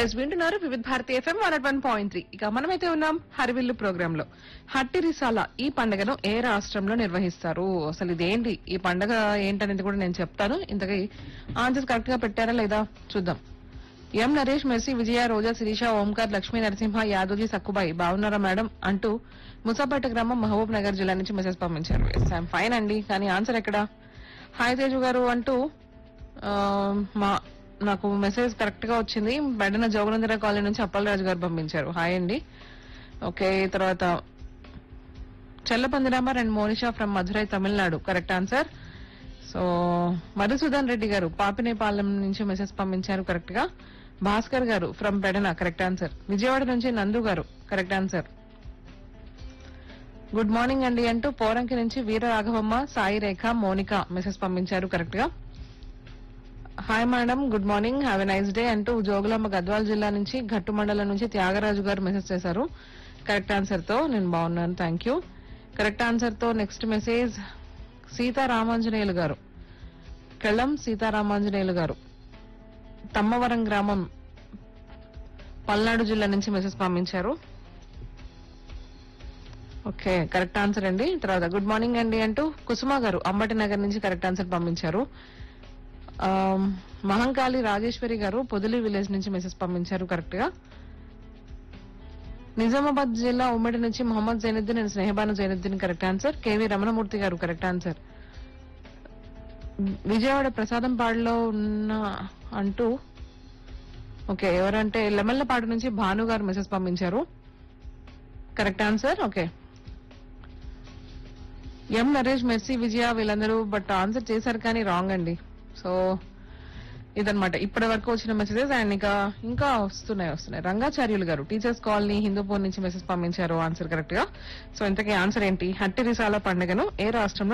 yes వింటున్నారు Vividh Bharati FM one one point three ఇక మనమైతే ఉన్నాం హరివిల్లు ప్రోగ్రామ్ లో హట్టి రిసాల ఈ పండుగను ఏ రాష్ట్రంలో నిర్వహిస్తారు అసలు ఇదేంటి ఈ పండుగ ఏంటనేది కూడా నేను చెప్తాను ఇంతకీ ఆన్సర్స్ కరెక్ట్ గా పెట్టారా లేదా చూద్దాం ఎం నరేష్ మెర్సీ విజయ రోజా శిరీష ఓంకార్ లక్ష్మీ నరసింహ యాదవ్జీ సక్కుబాయి బాగున్నారా మేడం అంటూ ముసాపేట గ్రామం మహబూబ్ నగర్ జిల్లా నుంచి మెసేజ్ పంపించారు ఎస్ ఐఎమ్ ఫైన్ అండి కానీ ఆన్సర్ ఎక్కడా హాయ్ తేజు గారు అంటూ ఆ, మా నాకు మెసేజ్ కరెక్ట్ గా వచ్చింది బెడన జోగునందర కాలనీ నుంచి అప్పలరాజు గారు పంపించారు హాయ్ అండి ఓకే తర్వాత చెల్లపందిరామర్ and Monisha from Madurai Tamil Nadu correct answer so Madhusudan Reddy గారు పాపినేపాలెం నుంచి మెసేజ్ పంపించారు కరెక్ట్ గా భాస్కర్ గారు from Pedana correct answer Vijayawada నుంచి నందు గారు కరెక్ట్ ఆన్సర్ గుడ్ మార్నింగ్ అండి అంటూ పోరంకి నుంచి వీర రాఘవమ్మ సాయి రేఖ మోనిక మెసేజ్ పంపించారు కరెక్ట్ గా hi madam good morning have a nice day అంటూ జోగులాంబ గద్వాల్ జిల్లా నుంచి ఘట్టు మండలం నుంచి త్యాగరాజు గారు మెసేజ్ చేశారు కరెక్ట్ ఆన్సర్ తో నేను బాగున్నాను థ్యాంక్ యూ కరెక్ట్ ఆన్సర్ తో నెక్స్ట్ మెసేజ్ సీతారామాంజనేయులు గారు కెళ్ళం సీతారామాంజనేయులు గారు తమ్మవరం గ్రామం పల్నాడు జిల్లా నుంచి మెసేజ్ పంపించారు ఓకే కరెక్ట్ ఆన్సర్ అండి తర్వాత గుడ్ మార్నింగ్ అండి అంటూ కుసుమ గారు అంబటి నగర్ నుంచి కరెక్ట్ ఆన్సర్ పంపించారు ఆమ్, మహంకాళి రాజేశ్వరి గారు పొదిలి విలేజ్ నుంచి మెసేజ్ పంపించారు కరెక్ట్ గా నిజామాబాద్ జిల్లా ఉమ్మడి నుంచి Mohammad Zainuddin and Snehabanu Zainuddin correct answer K V Ramanamurthy గారు కరెక్ట్ ఆన్సర్ విజయవాడ ప్రసాదంపాడులో ఉన్న అంటూ ఓకే ఎవరంటే లెమల్లపాడు నుంచి భాను గారు మెసేజ్ పంపించారు correct answer okay M Naresh Mercy Vijaya వీళ్ళందరూ బట్ ఆన్సర్ చేశారు కానీ రాంగ్ అండి సో ఇదన్నమాట ఇప్పటి వరకు వచ్చిన మెసేజెస్ అండ్ ఇంకా ఇంకా వస్తున్నాయి వస్తున్నాయి రంగాచార్యులు గారు టీచర్స్ కాలనీ హిందూపూర్ నుంచి మెసేజ్ పంపించారు ఆన్సర్ కరెక్ట్ గా సో ఇంతకీ ఆన్సర్ ఏంటి హట్టి రిసాల పండుగను ఏ రాష్ట్రంలో